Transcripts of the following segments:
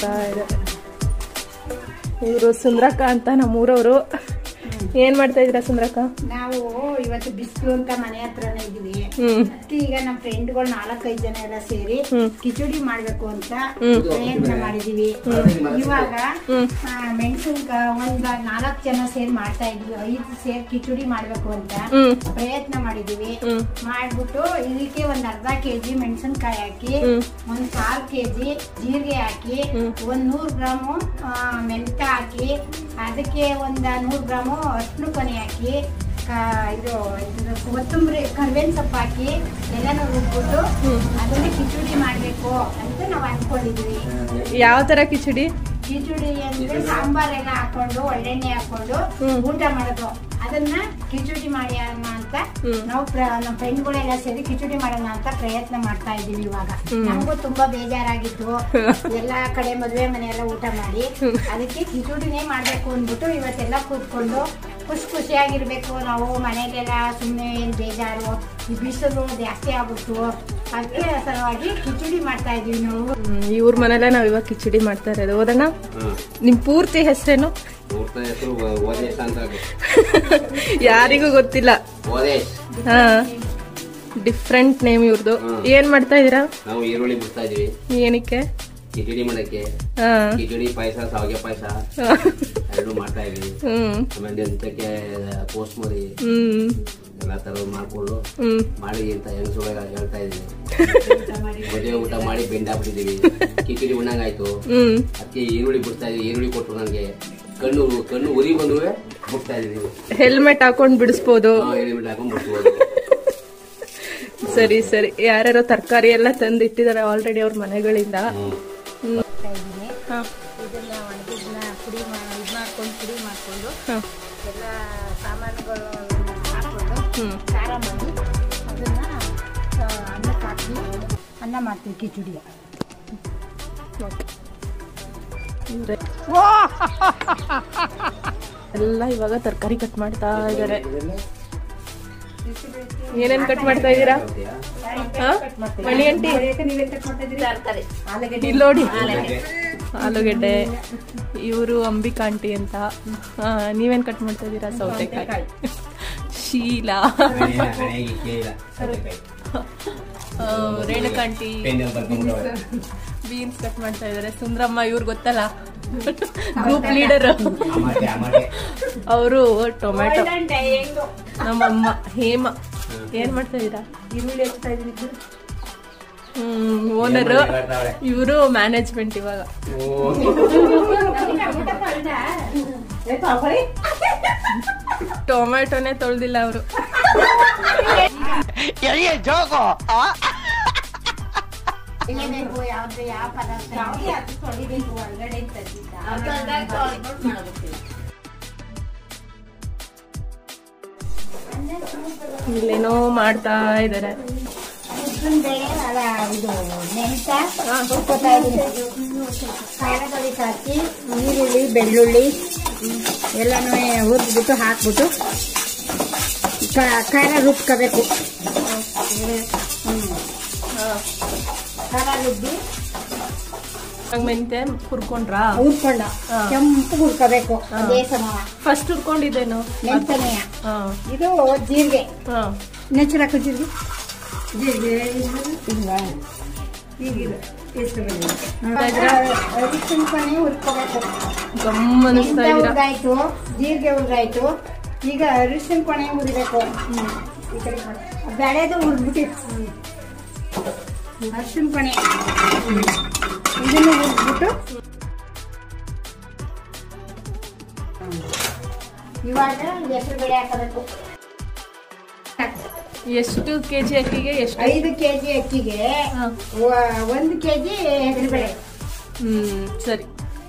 ಮಾಡ್ತಾ ಇದ್ದಾರೆ ಇವರು ಸುಂದ್ರಕ್ಕ ಅಂತ ನಮ್ಮೂರವರು ಏನ್ ಮಾಡ್ತಾ ಇದ್ದೀರಾ ಸುಂದ್ರಕ್ಕ ನಾವು ಇವತ್ತು ಬಿಸಿಲು ಅಂತ ಮನೆ ಹತ್ರನೇ ಇದೀವಿ ಹ್ಮ್ ಅದಕ್ಕೆ ಈಗ ನಮ್ಮ ಫ್ರೆಂಡ್ಗಳು ನಾಲ್ಕೈದು ಜನ ಎಲ್ಲ ಸೇರಿ ಹ್ಮ್. ಕಿಚಡಿ ಮಾಡ್ಬೇಕು ಅಂತ ಹ್ಮ್. ಪ್ರಯತ್ನ ಮಾಡಿದೀವಿ ಇವಾಗ ಹ್ಮ್. ಮೆಣಸಿನ್ಕಾಯಿ ಒಂದ್ ನಾಲ್ಕು ಜನ ಸೇರಿ ಮಾಡ್ತಾ ಇದೀವಿ ಐದು ಸೇರಿ ಕಿಚಡಿ ಮಾಡ್ಬೇಕು ಅಂತ ಹ್ಮ್ ಪ್ರಯತ್ನ ಮಾಡಿದೀವಿ ಹ್ಮ್ ಮಾಡ್ಬಿಟ್ಟು ಇದಕ್ಕೆ ಒಂದ್ ಅರ್ಧ ಕೆಜಿ ಮೆಣಸಿನ್ಕಾಯಿ ಹಾಕಿ ಹ್ಮ್. ಒಂದ್ ಕಾಲ್ ಕೆಜಿ ಜೀರಿಗೆ ಹಾಕಿ ಹ್ಮ್. ಒಂದ್ ನೂರ್ ಗ್ರಾಮು ಆ, ಮೆಂತ ಹಾಕಿ ಅದಕ್ಕೆ ಒಂದ್ ನೂರ್ ಗ್ರಾಮು ಅರ್ಶಿನ ಕೊನೆ ಹಾಕಿ ಕ- ಇದು ಇದು ಕೊತ್ತಂಬರಿ ಕರ್ಬೇವಿನ ಸೊಪ್ಪು ಹಾಕಿ ಎಲ್ಲಾನು ರುಬ್ಬಿಟ್ಟು ಅದನ್ನ ಕಿಚಡಿ ಮಾಡ್ಬೇಕು ಅಂತ ನಾವ್ ಅನ್ಕೊಂಡಿದೀವಿ ಯಾವ ತರ ಕಿಚಡಿ ಕಿಚಡಿ ಅಂದ್ರೆ ಸಾಂಬಾರೆಲ್ಲ ಹಾಕೊಂಡು ಒಳ್ಳೆಣ್ಣೆ ಹಾಕೊಂಡು ಹ್ಮ್. ಊಟ ಮಾಡೋದು ಅದನ್ನ ಕಿಚಡಿ ಮಾಡಿ ಮಾಡೋಣ ಅಂತ ಹ್ಮ್. ನಾವು ಪ್ರ- ನಮ್ಮ ಫ್ರೆಂಡ್ಗಳೆಲ್ಲ ಸೇರಿ ಕಿಚಡಿ ಮಾಡೋಣ ಅಂತ ಪ್ರಯತ್ನ ಮಾಡ್ತಾ ಇದೀವಿ ಇವಾಗ ಹ್ಮ್. ನಮಗೂ ತುಂಬಾ ಬೇಜಾರಾಗಿತ್ತು ಎಲ್ಲಾ ಕಡೆ ಮದ್ವೆ ಮನೆ ಎಲ್ಲ ಊಟ ಮಾಡಿ ಅದಕ್ಕೆ ಕಿಚಡಿನೇ ಮಾಡ್ಬೇಕು ಅಂದ್ಬಿಟ್ಟು ಇವತ್ತೆಲ್ಲ ಕೂತ್ಕೊಂಡು ಖುಷಿ ಖುಷಿಯಾಗಿರ್ಬೇಕು ನಾವು ಮನೆಯಲ್ಲೆಲ್ಲ ಸುಮ್ಮನೆ ಏನ್ ಬೇಜಾರು ಈ ಬಿಸಿಲು ಜಾಸ್ತಿ ಆಗ್ಬಿಟ್ಟು ಅದಕ್ಕೆ ಸಲುವಾಗಿ ಕಿಚಡಿ ಮಾಡ್ತಾ ಇದೀವಿ ನಾವು ಹ್ಮ್, ಇವ್ರ ಮನೇಲೆ ನಾವ್ ಇವಾಗ ಕಿಚಡಿ ಮಾಡ್ತಾ ಇರೋದು ಓದಣ್ಣ ಹ್ಮ್. ನಿಮ್ ಪೂರ್ತಿ ಹೆಸರೇನು ಮೂರ್ತ ಹೆಸರು ಓದೇಶ್ ಅಂತ ಯಾರಿಗೂ ಗೊತ್ತಿಲ್ಲ ಓದೇಶ್ ಹಾ ಡಿಫ್ರೆಂಟ್ ನೇಮ್ ಇವ್ರದ್ದು ಹ್ಮ್. ಏನ್ ಮಾಡ್ತಾ ಇದೀರಾ ನಾವು ಈರುಳ್ಳಿ ಬಿಡ್ತಾ ಇದೀವಿ ಏನಕ್ಕೆ ಕಿಚಡಿ ಮಾಡಕ್ಕೆ ಹಾ ಕಿಚಡಿ ಪಾಯಸ ಸಾವಿಗೆ ಪಾಯಸ ಹಾ. ಎರಡು ಮಾಡ್ತಾ ಇದೀವಿ ಹ್ಮ್ ಆಮೇಲೆ ಎಂತಕ್ಕೆ ಕೋಸ್ಮರಿ ಹ್ಮ್ ಎಲ್ಲ ತರದ್ ಮಾಡ್ಕೊಂಡು ಹ್ಮ್ ಮಾಡಿ ಅಂತ ಹೆಂಗಸುಗಳ ಹೇಳ್ತಾ ಇದೀವಿ ಮದುವೆ ಊಟ ಮಾಡಿ ಬೆಂಡಾಕ್ಬಿಟ್ಟಿದೀವಿ ಕಿಚಡಿ ಉಣ್ಣಂಗಾಯ್ತು ಹ್ಮ್ ಅದಕ್ಕೆ ಈರುಳ್ಳಿ ಬಿಡ್ತಾ ಇದೀವಿ ಈರುಳ್ಳಿ ಕೊಟ್ರು ನನಗೆ ಕಣ್ಣು ಕಣ್ಣು ಉರಿ ಬಂದುವೆ ಬಿಡ್ತಾ ಇದೀವಿ ಹೆಲ್ಮೆಟ್ ಹಾಕೊಂಡ್ ಬಿಡಿಸ್ಬೋದು ಹಾ, ಈರುಳ್ಳಿ ಹಾಕೊಂಡ್ ಬಿಡ್ಬೋದು ಸರಿ ಸರಿ ಯಾರ್ಯಾರೋ ತರಕಾರಿ ಎಲ್ಲ ತಂದು ಇಟ್ಟಿದ್ದಾರೆ ಆಲ್ರೆಡಿ ಅವ್ರ ಮನೆಗಳಿಂದ ಹ್ಮ್ ಮಾಡ್ತಾ ಇದೀನಿ ಹಾ ಇದನ್ನ ಒಣಗಿದ್ನ ಪುಡಿ ಮಾ ಇದು ಮಾಡ್ಕೊಂಡು ಪುಡಿ ಮಾಡಿಕೊಂಡು ಹಾ ಎಲ್ಲ ಸಾಮಾನುಗಳು ಹಾಕೊಂಡು ಹ್ಮ್ ಖಾರ ಮಾಡಿ ಅದನ್ನ ಆ, ಅನ್ನಕ್ಕೆ ಹಾಕಿ ಅನ್ನ ಮಾಡ್ತೀವಿ ಕಿಚಡಿ ಇವ್ರೆ. ಎಲ್ಲ ಇವಾಗ ತರಕಾರಿ ಕಟ್ ಮಾಡ್ತಾ ಇದ್ದಾರೆ ಏನೇನ್ ಕಟ್ ಮಾಡ್ತಾ ಇದ್ದೀರಾ ಹಾ? ಮಣಿ ಆಂಟಿ ಇಲ್ಲಿ ನೋಡಿ ಆಲೂಗೆಡ್ಡೆ ಇವರು ಅಂಬಿಕಾ ಆಂಟಿ ಅಂತ ಹಾ, ನೀವೇನ್ ಕಟ್ ಮಾಡ್ತಾ ಇದ್ದೀರಾ ಸೌತೆಕಾಯಿ ಶೀಲಾ ಆ, ರೇಣುಕಾ ಆಂಟಿ ಬೀನ್ಸ್ ಕಟ್ ಮಾಡ್ತಾ ಇದ್ದಾರೆ ಸುಂದ್ರಮ್ಮ ಇವ್ರು ಗೊತ್ತಲ್ಲ ಗ್ರೂಪ್ ಲೀಡರ್ ಅವರು ಟೊಮೆಟೊ ನಮ್ಮಮ್ಮ ಹೇಮ ಏನ್ ಮಾಡ್ತಾ ಇದೀರಾ ಈರುಳ್ಳಿ ಹಚ್ತಾ ಇದೀನಿ ಹ್ಮ್ ಓನರ್ ಇವರು ಮ್ಯಾನೇಜ್ಮೆಂಟ್ ಇವಾಗ ಟೊಮೆಟೊನೇ ತೊಳ್ದಿಲ್ಲ ಅವರು ಬೇಕು ಯಾವ್ದು ಯಾವ ಪದಾರ್ಥ ಅದು ತೊಳಿಬೇಕು ಹೊರಗಡೆ ತಂದಿದ್ದ ಇಲ್ಲೇನೋ ಮಾಡ್ತಾ ಇದಾರೆ ಉದ್ದಿನ ಬೇಳೆ ಅಲ್ಲ ಇದು ಮೆಂತ ಹುರ್ಕೊತಾ ಇದೀನಿ ಖಾರ ಪುಡಿ ಹಾಕಿ ಈರುಳ್ಳಿ ಬೆಳ್ಳುಳ್ಳಿ ಎಲ್ಲನೂ ಹುರಿದ್ಬಿಟ್ಟು ಹಾಕ್ಬಿಟ್ಟು ಕ- ಖಾರ ರುಬ್ಕೋಬೇಕು ಹ್ಮ್. ಖಾರ ರುಬ್ಬಿ ಹಂಗ್ ಮೆಂತೆ ಹುರ್ಕೊಂಡ್ರಾ ಹುರ್ಕೊಂಡ ಹಾ. ಕೆಂಪು ಹುರ್ಕೋಬೇಕು ಹಾ. ಅದೇ ಸಮ ಫಸ್ಟ್ ಹುರ್ಕೊಂಡಿದ್ದೇನು ಮೆಂತನೆಯ ಹಾ ಇದು ಜೀರಿಗೆ ಹಾ ನೆಚ್ಚರ್ ಹಾಕೋ ಜೀರಿಗೆ ಜೀರಿಗೆ ಇಲ್ವಾ ಹೀಗಿದೆ ಅರಿಶಿನ ಪಣೆ ಹುರ್ಕೋಬೇಕು ಗಮ್ ಅನಿಸ್ತಾ ಮೆಂತ್ಯ ಇದೀರಾ ಹುರ್ದಾಯ್ತು ಜೀರಿಗೆ ಹುರ್ದಾಯ್ತು ಈಗ ಅರಿಶಿನ ಪಣೆ ಹುರಿಬೇಕು ಬೆಳೆದು ಹುರ್ದ್ಬಿಟ್ಟು ಅರಿಶಿನ ಪಣೆ ಇದನ್ನು ಹುರ್ದ್ಬಿಟ್ಟು ಇವಾಗ ಹೆಸರು ಬೇಳೆ ಹಾಕಬೇಕು ಎಷ್ಟು ಕೆಜಿ ಅಕ್ಕಿಗೆ ಎಷ್ಟು ಐದು ಕೆಜಿ ಅಕ್ಕಿಗೆ ಹಾ. ವ- ಒಂದು ಕೆಜಿ ಹೆಸರುಬೇಳೆ ಹ್ಮ್ ಸರಿ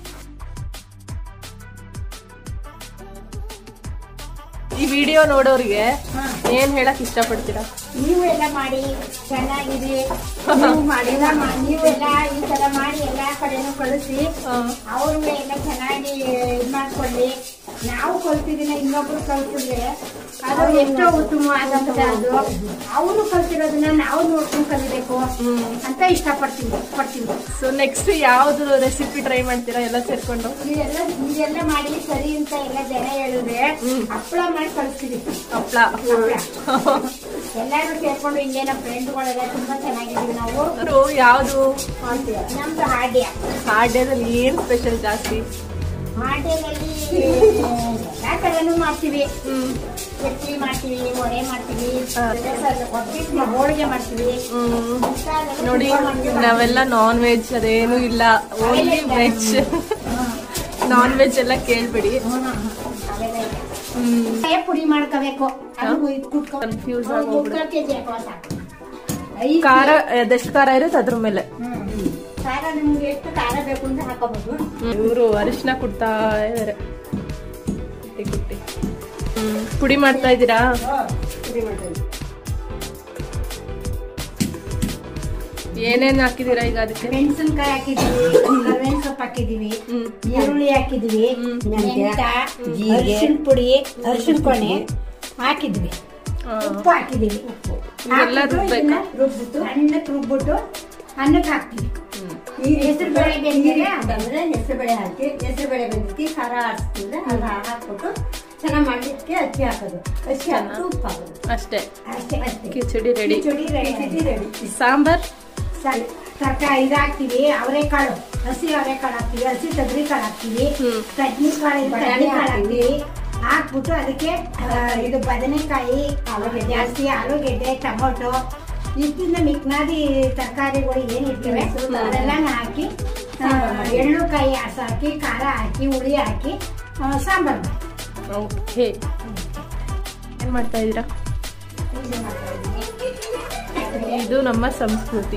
ಈ ವಿಡಿಯೋ ನೋಡೋರಿಗೆ ಹಾ. ಏನ್ ಹೇಳಕ್ ಇಷ್ಟಪಡ್ತೀರಾ ನೀವು ಎಲ್ಲ ಮಾಡಿ ಚೆನ್ನಾಗಿದೆ ನೀವು ಮಾಡಿ ಎಲ್ಲ ಮಾ- ನೀವು ಎಲ್ಲ ಈ ತರ ಮಾಡಿ ಎಲ್ಲಾ ಕಡೆನೂ ಕಳಿಸಿ ಹಾ. ಅವರು ಎಲ್ಲ ಚೆನ್ನಾಗಿ ಇದ್ ಮಾಡ್ಕೊಳ್ಳಿ ನಾವು ಕಲ್ತಿದ್ದೀನ ಇನ್ನೊಬ್ರು ಕಲ್ತಿದ್ರೆ ಅದು ಎಷ್ಟೋ ಉತ್ತಮ ಆದಂತ ಅದು ಅವರು ಕಲ್ತಿರೋದನ್ನ ನಾವು ನೋಡ್ಕೊಂಡು ಕಲಿಬೇಕು ಅಂತ ಇಷ್ಟಪಡ್ತೀವಿ ಪಡ್ತೀವಿ ಸೊ ನೆಕ್ಸ್ಟ್ ಯಾವ್ದು ರೆಸಿಪಿ ಟ್ರೈ ಮಾಡ್ತೀರಾ ಎಲ್ಲ ಸೇರ್ಕೊಂಡು ಇದೆಲ್ಲ ಇದೆಲ್ಲ ಮಾಡಿ ಸರಿ ಅಂತ ಎಲ್ಲ ಜನ ಹೇಳಿದ್ರೆ ಹಪ್ಪಳ ಮಾಡಿ ಕಳಿಸ್ತೀವಿ ಹಪ್ಳ ಎಲ್ಲಾರು ಸೇರ್ಕೊಂಡು ಹಿಂಗೆ ನಮ್ಮ ಫ್ರೆಂಡ್ಗಳೆಲ್ಲ ತುಂಬಾ ಚೆನ್ನಾಗಿದ್ದೀವಿ ನಾವು ಅವರು ಯಾವ್ದು ನಮ್ದು ಹಾಡ್ಯ ಹಾಡ್ಯದಲ್ಲಿ ಏನ್ ಸ್ಪೆಷಲ್ ಜಾಸ್ತಿ ಹಾಡ್ಯದಲ್ಲಿ ಎಲ್ಲಾ ತರನು ಮಾಡ್ತೀವಿ ಹ್ಮ್ ಚಟ್ನಿ ಮಾಡ್ತೀವಿ ವಡೆ ಮಾಡ್ತೀವಿ ಹಾ. ಒಬ್ಬಟ್ಟು ಹೋಳಿಗೆ ಮಾಡ್ತೀವಿ ಹ್ಮ್ ಊಟ ಅದೆಲ್ಲ ನೋಡಿ ತುಂಬಾ ಮಾಡ್ತೀವಿ. ನಾವೆಲ್ಲ ನಾನ್ ವೆಜ್ ಅದೇನು ಇಲ್ಲ ಓನ್ಲಿ ವೆಜ್ ನಾನ್ ವೆಜ್ ಎಲ್ಲ ಕೇಳ್ಬೇಡಿ ಹ್ಮ್. ಅವೆಲ್ಲ ಇದೆ. ಹ್ಮ್ ಕಾಯಿ ಪುಡಿ ಮಾಡ್ಕೋಬೇಕು ಅದು ಇದು ಕುಟ್ಕೊ Confuse ಒಂದು ಆಗೋಗ್ಬಿಡು. ಮುಕ್ಕಾಲ್ ಕೆಜಿ ಹಾಕೋ ಸಾಕು. ಐದು ಖಾರ ಅದೆಷ್ಟು ಖಾರ ಇರುತ್ತೆ ಅದ್ರ ಮೇಲೆ ಹ್ಮ್. ಖಾರ ನಿಮ್ಗೆ ಎಷ್ಟು ಖಾರ ಬೇಕು ಅಂತ ಹಾಕೋಬಹುದು ಇವರು ಅರಿಶಿನ ಕುಟ್ತಾ ಇದಾರೆ ಕುಟ್ಟಿ ಕುಟ್ಟಿ ಹ್ಮ್ ಪುಡಿ ಮಾಡ್ತಾ ಇದ್ದೀರಾ ಏನೇನ್ ಹಾಕಿದೀರಾ ಈಗ ಅದಕ್ಕೆ ಮೆಣಸಿನ್ಕಾಯಿ ಹಾಕಿದೀವಿ ಕರ್ಬೇವಿನ ಸೊಪ್ಪು ಹಾಕಿದೀವಿ ಹ್ಮ್ ಈರುಳ್ಳಿ ಹಾಕಿದೀವಿ ಹ್ಮ್. ಮೆಂತ ಅರಿಶಿನ ಪುಡಿ ಅರಿಶಿನ ಕೊನೆ ಹಾಕಿದ್ವಿ ಆ, ಉಪ್ಪು ಹಾಕಿದೀವಿ ಉಪ್ಪು ಇವೆಲ್ಲ ಹಾಕ್ಬಿಟ್ಟು ರುಬ್ಬೇಕಾ? ಇದನ್ನ ರುಬ್ಬಿಟ್ಟು ಅನ್ನಕ್ಕೆ ರುಬ್ಬಿಟ್ಟು ಅನ್ನಕ್ಕೆ ಹಾಕ್ತೀವಿ ಹ್ಮ್. ಈ ಹೆಸರು ಬೇಳೆ ಬೆಂದಿದೆ ಅಂತಂದ್ರೆ ಹೆಸರು ಬೇಳೆ ಹಾಕಿ ಹೆಸರು ಬೇಳೆ ಬಂದಿರ್ತಿ ಖಾರ ಆಡಿಸ್ತಿದ್ರೆ ಅದು ಹಾಕ್ಬಿಟ್ಟು ಚೆನ್ನಾಗಿ ಮಾಡ್ಲಿಕ್ಕೆ ಅಕ್ಕಿ ಹಾಕೋದು ಅಕ್ಕಿ ಹಾಕಿ ಉಪ್ಪು ಹಾಕೋದು ಅಷ್ಟೇ ಅಷ್ಟೇ ಅಷ್ಟೇ khichdi ready khichdi ready ready sambar ತರಕಾರಿ ಇದು ಹಾಕ್ತಿವಿ ಅವರೆಕಾಳು ಹಸಿ ಅವರೆಕಾಳು ಹಾಕ್ತಿವಿ ಹಸಿ ತೊಗರಿ ಕಾಳು ಹಾಕ್ತಿವಿ ಹ್ಮ್. ಕಡ್ಲಿ ಕಾಳು ಇದ್ರೆ ಬಟಾಣಿ ಕಡ್ಲಿ ಕಾಳು ಹಾಕ್ತೀವಿ. ಹಾಕ್ತಿವಿ ಹಾಕ್ಬಿಟ್ಟು ಅದಕ್ಕೆ ಆ, ಇದು ಬದನೆಕಾಯಿ ಆಲೂಗೆಡ್ಡೆ ಜಾಸ್ತಿ ಆಲೂಗೆಡ್ಡೆ ಟೊಮೊಟೊ ಇಷ್ಟಿಂದ ಮಿಕ್ನಾದಿ ತರಕಾರಿಗಳು ಏನಿರ್ತವೆ ಅದೆಲ್ಲ ಹಾಕಿ ಆ, ಎಳ್ಳು ಕಾಯಿ ಹಸ ಹಾಕಿ ಖಾರ ಹಾಕಿ ಹುಳಿ ಹಾಕಿ ಆ, ಸಾಂಬಾರ್ ಮಾಡಿ. ಓಕೆ ಏನ್ ಮಾಡ್ತಾ ಇದ್ದೀರಾ ಇದು ಮಾಡ್ತಾ ಇದ್ದೀನಿ. ಇದು ನಮ್ಮ ಸಂಸ್ಕೃತಿ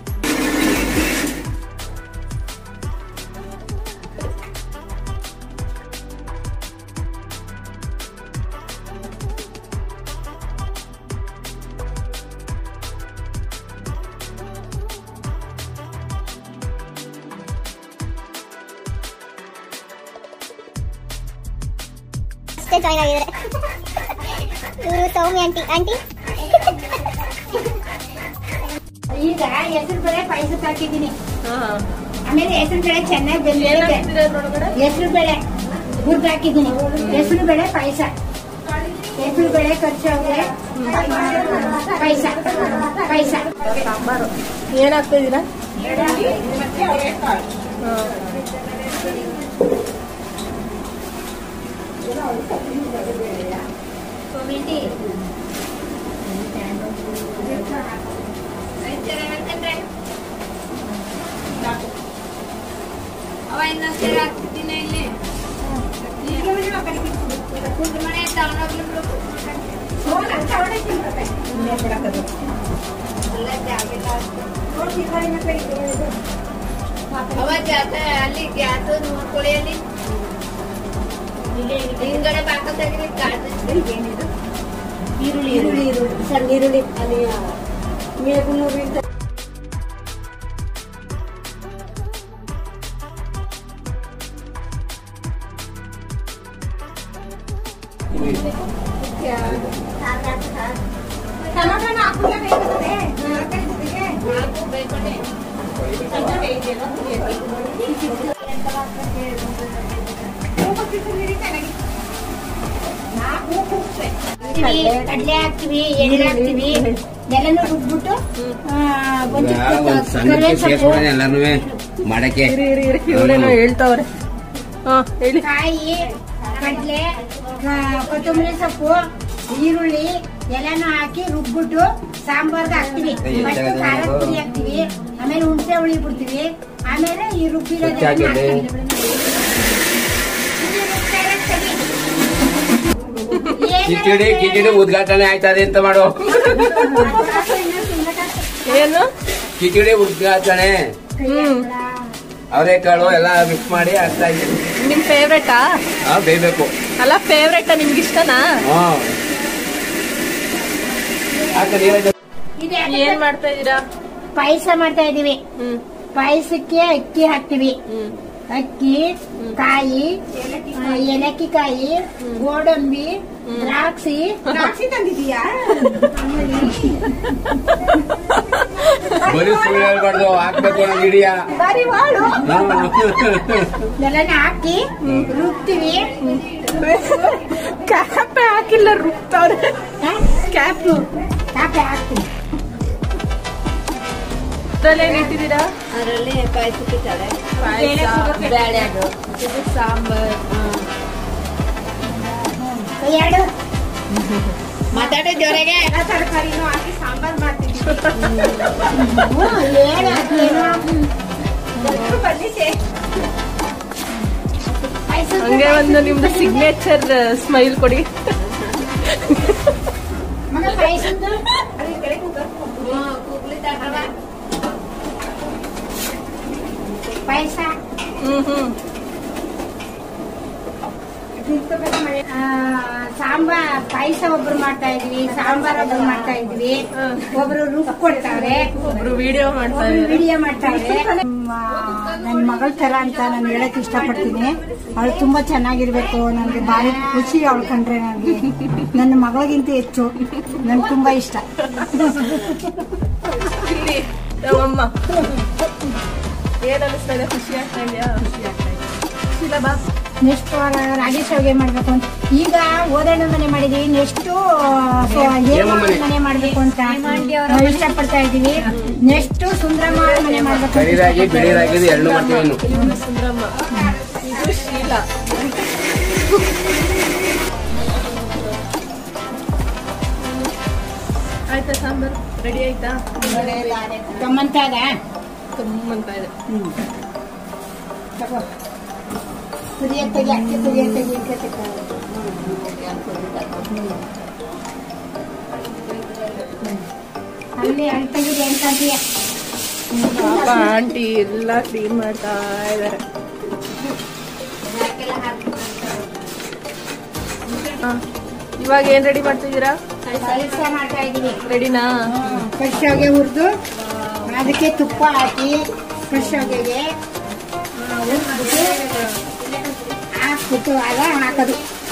ಅಷ್ಟೇ ಜಾಯ್ನ್ ಆಗಿದ್ದಾರೆ ಇವರು ಸೌಮ್ಯ ಆಂಟಿ ಆಂಟಿ ಈಗ ಹೆಸರು ಬೇಳೆ ಪಾಯಸಕ್ಕೆ ಹಾಕಿದ್ದೀನಿ ಹಾ ಆಮೇಲೆ ಹೆಸರು ಬೇಳೆ ಚೆನ್ನಾಗಿ ಬೆಂದಿದೆ ಏನಾಗ್ತಿದೆ ಅದ್ರೊಳಗಡೆ ಹೆಸರು ಬೇಳೆ ಹುರ್ದು ಹಾಕಿದ್ದೀನಿ ಹೆಸರು ಬೇಳೆ ಪಾಯಸ ಹೆಸರು ಬೇಳೆ ಖರ್ಚಾದ್ರೆ ಪಾಯಸ ಪಾಯಸ ಸಾಂಬಾರು ಏನಾಗ್ತಾ ಇದ್ದೀರಾ ಹಾ. ಅಲ್ಲಿ ಗ್ಯಾಸ್ ನೋಡ್ಕೊಳ್ಳಿ ಅಲ್ಲಿ ಹಿಂದ್ಗಡೆ ಬಾಕ ತೆಗ್ರಿ ಈರುಳ್ಳಿ ಈರುಳ್ಳಿ ಈರುಳ್ಳಿ ಸಣ್ಣ ಈರುಳ್ಳಿ ಅಲ್ಲಿ ಮೇಗುನ್ನೂರು ಇರ್ತದೆ ಟೊಮೊಟೊನ ಹಾಕ್ಬಿಟ್ರೆ ಬೇಕಾಗ್ತದೆ. ಹಾಕ್ತೀವಿ, ಕಡ್ಲೆ ಹಾಕ್ತಿವಿ ಎಳ್ಳು ಹಾಕ್ತಿವಿ ಎಲ್ಲನೂ ರುಬ್ಬಿಟ್ಟು ಆ, ಒಂದ್ ಚಿಕ್ಕ ಒಂದ್ ಸಣ್ಣ ಕರ್ಬೇವಿನ ಸೊಪ್ಪು, ಸೇರ್ಸ್ಬಿಡೋಣ ಎಲ್ಲಾನು ಮಾಡಕ್ಕೆ ಇರಿ ಇರಿ ಇರಿ ಇವರೇನೋ ಹೇಳ್ತಾವ್ರೆ ಹಾ ಹೇಳಿ ಕಾಯಿ ಕಡ್ಲೆ ಕ- ಕೊತ್ತಂಬರಿ ಸೊಪ್ಪು ಈರುಳ್ಳಿ ಎಲ್ಲಾನು ಹಾಕಿ ರುಬ್ಬಿಟ್ಟು ಸಾಂಬಾರ್ಗೆ ಹಾಕ್ತಿವಿ ಏ, ಫಸ್ಟ್ ಜಾಗ ಖಾರದ ಜಾಗ. ಪುಡಿ ಹಾಕ್ತಿವಿ ಆಮೇಲೆ ಹುಣಸೆ ಹುಳಿ ಬಿಡ್ತೀವಿ ಆಮೇಲೆ ಈ ರುಬ್ಬಿರೋದೆಲ್ಲ ಸ್ವಚ್ಛ ಹಾಕಿದೆ. ಹಾಕ್ತೀವಿ. ಇದು ರುಬ್ತಾ ಇರೋದ್ ಸರಿ. ಏನಾರ ಕಿಚಡಿ ಕಿಚಡಿ ಬೇರೆ- ಉದ್ಘಾಟನೆ ಆಯ್ತದೆ ಅಂತ ಮಾಡು ಏನು ಕಿಚಡಿ ಉದ್ಘಾಟನೆ ಹ್ಮ್ ಅವರೆಕಾಳು ಎಲ್ಲ ಮಿಕ್ಸ್ ಮಾಡಿ ಹಾಕ್ತಾ ಇದ್ದೀವಿ ನಿಮ್ ಫೇವ್ರೇಟಾ ಹಾ ಬೇಯ್ಬೇಕು ಅಲ್ಲ ಫೇವ್ರೇಟಾ ನಿಮ್ಗೆ ಇಷ್ಟನಾ ಹಾ ಹಾಕ ನೀರಾಗ ಇದು ಏನ್ ಯಾಕಂದ್ರೆ ಮಾಡ್ತಾ ಇದ್ದೀರಾ ಪಾಯಸ ಮಾಡ್ತಾ ಇದೀವಿ ಹ್ಮ್ ಪಾಯಸಕ್ಕೆ ಅಕ್ಕಿ ಹಾಕ್ತಿವಿ ಹ್ಮ್ ಅಕ್ಕಿ ಕಾಯಿ ಆ, ಏಲಕ್ಕಿಕಾಯಿ ಗೋಡಂಬಿ ದ್ರಾಕ್ಷಿ ದ್ರಾಕ್ಷಿ ತಂದಿದೀಯಾ ಬರೀ ಸುಳ್ಳು ಹೇಳ್ಬಾರ್ದು ಹಾಕ್ಬೇಕು ಅನ್ನೋ ಹಿಡಿಯ ಬರೀ ವಾಳು ಎಲ್ಲಾನ ಹಾಕಿ ರುಬ್ತೀವಿ ಕ್ಯಾಪೆ ಹಾಕಿಲ್ಲ ರುಬ್ತಾವ್ರೆ ಕ್ಯಾಪ್ ಕ್ಯಾಪೆ ಹಾಕ್ತೀನಿ ಅದ್ರಲ್ಲಿ ಏನ್ ಇಟ್ಟಿದ್ದೀರಾ ಅದರಲ್ಲಿ ಪಾಯಸಕ್ಕೆ ತಲೆ ಬೇಳೆ ಇದು ಸಾಂಬಾರ್ ಎರಡು ಮಾತಾಡೋ ಜೋರಾಗೆ ಎಲ್ಲ ತರಕಾರಿನೂ ಹಾಕಿ ಸಾಂಬಾರ್ ಮಾಡ್ತೀನಿ ಏನು ಅದೇನು ಪಾಯ್ಸದ ಹಂಗೆ ಒಂದು ನಿಮ್ದು ಸಿಗ್ನೇಚರ್ ಸ್ಮೈಲ್ ಕೊಡಿ ಮಗ ಪಾಯ್ಸದ್ದು ಕೂಗ್ಲಿ ತಗೊಂಡ ಪಾಯಸ ಹ್ಮ್ ಹ್ಮ್ ಆ, ಸಾಂಬಾರ್ ಪಾಯಸ ಒಬ್ರು ಮಾಡ್ತಾ ಇದ್ವಿ ಸಾಂಬಾರ್ ಒಬ್ರು ಮಾಡ್ತಾ ಇದ್ವಿ ಒಬ್ರು ರುಬ್ ಕೊಡ್ತಾರೆ ಒಬ್ರು ವಿಡಿಯೋ ಮಾಡ್ತಾ ಒಬ್ರು ಇದ್ದಾರೆ ವಿಡಿಯೋ ಮಾಡ್ತಾರೆ ನನ್ನ ಮಗಳ ತರ ಅಂತ ನಾನು ಹೇಳಕ್ ಇಷ್ಟಪಡ್ತೀನಿ ಅವಳು ತುಂಬಾ ಚೆನ್ನಾಗಿರ್ಬೇಕು ನನಗೆ ಭಾರಿ ಖುಷಿ ಅವಳು ಕಂಡ್ರೆ ನನಗೆ ನನ್ನ ಮಗಳಿಗಿಂತ ಹೆಚ್ಚು ನನ್ಗೆ ತುಂಬಾ ಇಷ್ಟ ಇಲ್ಲಿ ನಮ್ಮಮ್ಮ ಏನ್ ಅನಿಸ್ತಾ ಇದೆ ಖುಷಿ ಆಗ್ತಾ ಇದೆಯಾ ಖುಷಿ ಆಗ್ತಾ ಇದೆ ಖುಷಿಲ ಬಾ ನೆಕ್ಸ್ಟ್ ರಾಗಿ ಶಾವಿಗೆ ಮಾಡ್ಬೇಕು ಅಂತ ಈಗ ಓದಣ್ಣ ಮನೆ ಮಾಡಿದೀವಿ ನೆಕ್ಸ್ಟ್ ಹೇಮ ಮನೆ. ಮನೆ ಮಾಡ್ಬೇಕು ಅಂತ ನಾವು ಇಷ್ಟಪಡ್ತಾ ಇದೀವಿ ನೆಕ್ಸ್ಟ್ ಸುಂದ್ರಮ್ಮ ಮನೆ ಮಾಡ್ಬೇಕು ಅಂತ ಕರಿರಾಗಿ ಬಿಳಿರಾಗಿ ಎರಡು ಮಾಡ್ತೀವಿ ಇನ್ನು ಇವಳು ಸುಂದ್ರಮ್ಮ ಇದು ಶೀಲಾ ಆಯ್ತಾ ಸಾಂಬಾರ್ ರೆಡಿ ಆಯ್ತಾ ಗಮ್ಮಂತಾಗ ಕಮ್ಮಂತ ಇದೆ ತಗೋ ಕುದಿಯಕ್ ತೆಗಿ ಅಕ್ಕಿ ಕುದಿಯಕ್ ತೆಗಿ ಅಂತ ತಗೋ. ಅಲ್ಲಿ ಅಲ್ಲಿ ತೆಗಿದೆ ಅಂತಂತೀಯ ಪಾಪ ಆಂಟಿ ಎಲ್ಲ ಕ್ಲೀನ್ ಮಾಡ್ತಾ ಇದಾರೆ ಹಾ. ಇವಾಗ ಏನ್ ರೆಡಿ ಮಾಡ್ತಿದ್ದೀರಾ ಪಾಯಸ ಮಾಡ್ತಾ ಇದೀವಿ ರೆಡಿನಾ ಫ್ರೆಶ್ ಶಾವಿಗೆ ಹುರಿದು ಅದಕ್ಕೆ ತುಪ್ಪ ಹಾಕಿ ಫ್ರೆಶ್ ಶಾವಿಗೆಗೆ ಹುರಿದ್ಬಿಟ್ಟು ಹಾಕ್ಬಿಟ್ಟು ಆಗ ಹಾಕೋದು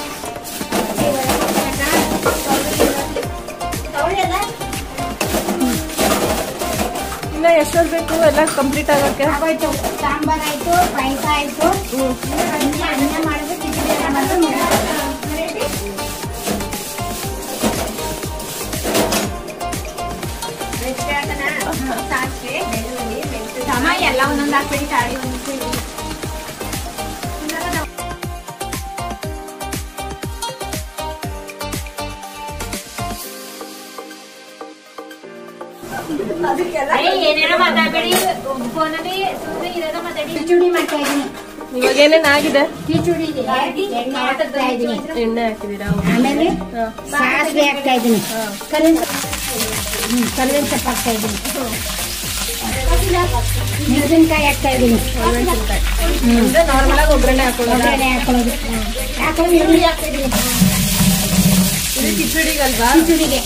ಇನ್ನ ಎಷ್ಟೊತ್ತು ಬೇಕು ಎಲ್ಲ ಕಂಪ್ಲೀಟ್ ಆಗಕ್ಕೆ ಆಗೋಯ್ತು ಸಾಂಬಾರ್ ಆಯ್ತು ಪಾಯಸ ಆಯ್ತು ಇನ್ನ ಅನ್ನ ಮಾಡಿದ್ರೆ ಕಿಚಡಿ ಎಲ್ಲ ಮಾಡಿದ್ರೆ ಮುಗ್ದು. ಎಲ್ಲ ಒಂದೊಂದು ಹಾಕ್ಬಿಡಿ ತಾಳಿ ಒಂದು ಏನೇನೋ ಮಾತಾಡ್ಬೇಡಿ ಫೋನಲ್ಲಿ ಸುಮ್ಮನೆ ಇರೋದ ಮಾತಾಡಿ ಕಿಚಡಿ ಮಾಡ್ತಾ ಇದೀನಿ ಇವಾಗ ಏನೇನ್ ಆಗಿದೆ ಕಿಚಡಿಗೆ ಎಣ್ಣೆ ಹಾಕ್ತಾ ಇದೀನಿ ಎಣ್ಣೆ ಹಾಕಿದೀರಾ ಆಮೇಲೆ ಹಾ. ಸಾಸಿವೆ ಹಾಕ್ತಾ ಇದೀನಿ ಹಾ. ಕರಿಬೇವು ಹ್ಮ್, ಕರಿಬೇವು ಸೊಪ್ಪು ಹಾಕ್ತಾ ಇದೀನಿ ಮೆಣಸಿನ್ಕಾಯಿ ಹಾಕ್ತಾ ಇದೀನಿ ಅಂದ್ರೆ ನಾರ್ಮಲ್ ಆಗಿ ಒಗ್ಗರಣೆ ಹಾಕೊಳ್ಳೋದ ಒಗ್ಗರಣೆ ಹಾಕೊಳ್ಳೋದು ಹಾಕೊಂಡು ಈರುಳ್ಳಿ ಹಾಕ್ತಾ ಇದೀನಿ ಇದು ಕಿಚಡಿಗಲ್ವಾ ಕಿಚಡಿಗೆ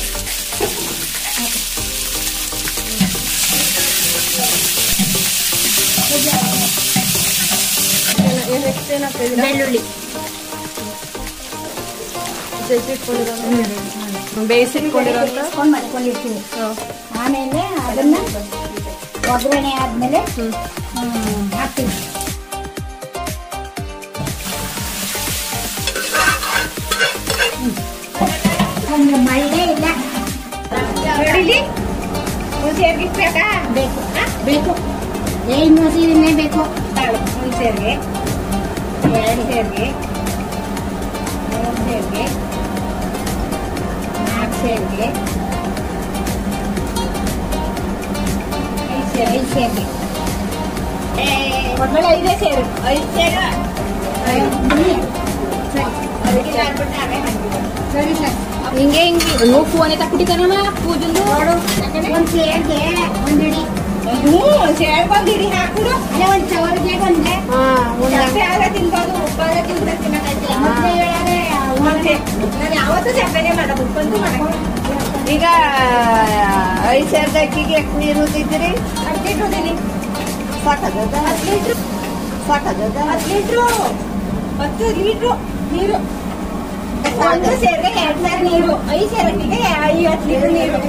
ಏನ್ ನೆಕ್ಸ್ಟ್ ಏನ್ ಹಾಕ್ತಾ ಇದೀರಾ ಬೆಳ್ಳುಳ್ಳಿ ಜಜ್ಜಿಟ್ಕೊಂಡಿರೋ ಬೇಯಿಸಿಟ್ಕೊಂಡಿರೋಂಥ ಬೇಯಿಸ್ಕೊಂಡು ಮಾಡ್ಕೊಂಡಿರ್ತೀವಿ ಆಮೇಲೆ ಅದನ್ನ ಒಗ್ಗರಣೆ ಆದ್ಮೇಲೆ ಹ್ಮ್, ಹಾಕ್ತೀವಿ ಹ್ಮ್. ಒಂದು ಮಳೆ ಇಲ್ಲ ನೋಡಿಲಿ ಹುಣಸೆರ್ಗಿಸ್ಬೇಕಾ ಬೇಕು ಬೇಕು ಏನು ಸೀರೆನೇ ಬೇಕು ಹುಣಸೆರ್ಗೆ ಎರಡು ಸೇರ್ಗೆ ಮೂರು ಸೇರ್ಗೆ ನಾಲ್ಕು ಸೇರ್ಗೆ ಐದು ಸೇರು ಐದು ಸೇರ್ಗೆ ಒಟ್ನಲ್ಲಿ ಐದೇ ಸೇರು ಐದು ಸೇರು ಸರಿ ಸರ್ ಹಿಂಗೆ ಹಿಂಗೆ ನೀವು ಫೋನ್ ತಕ್ಬಿಟ್ಟಿದ್ದಾನಮ್ಮ ಪೂಜಂದು ನೋಡು ಒಂದು ಸೇರ್ಗೆ ಒಂದು ಹಿಡಿ ಸೇರ್ಬಂದು ಹಿಡಿ ಹಾಕ್ಬಿಡು ಅದೇ ಒಂದು ಚವರ್ಗೆ ಒಂದೇ ಚಪ್ಪೆ ಆಗ ತಿನ್ಬೋದು ಉಪ್ಪಾಗ ತಿಂದ್ರೆ ತಿನ್ನಕ್ಕಾಯ್ತಿಲ್ಲ ಮತ್ತೆ ಹೇಳೋದೇ ಮತ್ತೆ ನಾನು ಯಾವತ್ತೂ ಚಪ್ಪೆನೆ ಮಾಡೋದು ಉಪ್ಪಂತೂ ಮಾಡಕ್ಕೆ ಈಗ ಐದು ಸೇರ್ದ ಅಕ್ಕಿಗೆ ಎಷ್ಟು ನೀರು ಊದಿದ್ದೀರಿ ಅಡ್ಗೆ ಇಟ್ಟಿದ್ದೀನಿ ಸಾಕದ ಹತ್ತು ಲೀಟ್ರು ಸಾಕದ ಹತ್ತು ಲೀಟ್ರು ಹತ್ತು ಲೀಟ್ರು ನೀರು ಒಂದು ಸೇರಿಗೆ ಎರಡು ಸೇರು ನೀರು ಐದು ಸೇರಿಗೆ ಐವತ್ತು ಲೀಟರ್ ನೀರು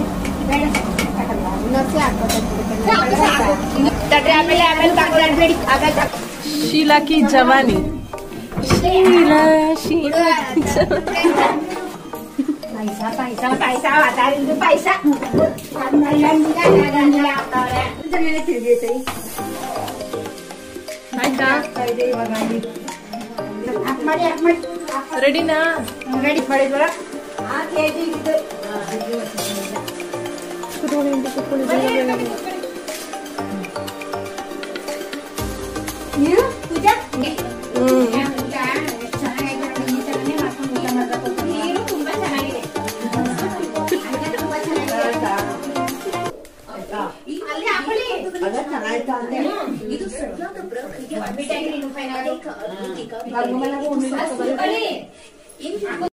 ಸಾಕು, ಸಾಕು. ತಡ್ರಿ, ಆಮೇಲೆ ಆಮೇಲೆ ತಗೊಳ್ಬೇಡಿ ಆಮೇಲೆ ತಗೊಳ್ಳಿ. ಶೀಲಾ ಕಿ ಜವಾನಿ ಶೀಲಾ ಶೀಲಾ ಕಿ ಜವಾನಿ. ಪಾಯ್ಸ ಪಾಯ್ಸ ಪಾಯ್ಸ ಅದಾರಿಂದ ಪಾಯ್ಸ ಅನ್ನಂಗಿಲ್ಲ ಅನ್ನಂಗಿಲ್ಲ ಅಂತವ್ರೆ. ಆಯ್ತಾ ಹಾಕ್ ಮಾಡಿ ಹಾಕ್ ಮಾಡಿ ರೆಡಿನಾ ರೆಡಿ ಮಾಡಿದ್ವಲ್ಲ ಆ ಕೆಜಿ ಇದು ನೀರು ಪೂಜಾ ಹ್ಮ್ ಚೆನ್ನಾಗಿದೆ ನೋಡಿ, ಈ ಥರನೇ ಮಾಡ್ಕೊಂಡು ಊಟ ಮಾಡ್ಬೇಕು ನೀರು ತುಂಬಾ ಚೆನ್ನಾಗಿದೆ ಅಲ್ಲಿ ಹಾಕೊಳ್ಳಿ ಬಿಟ್ಟಾಗಿ ನೀನು ಫೈನಲ್. ಅಲ್ಲಿ ಹಾಕೊಳ್ಳಿ.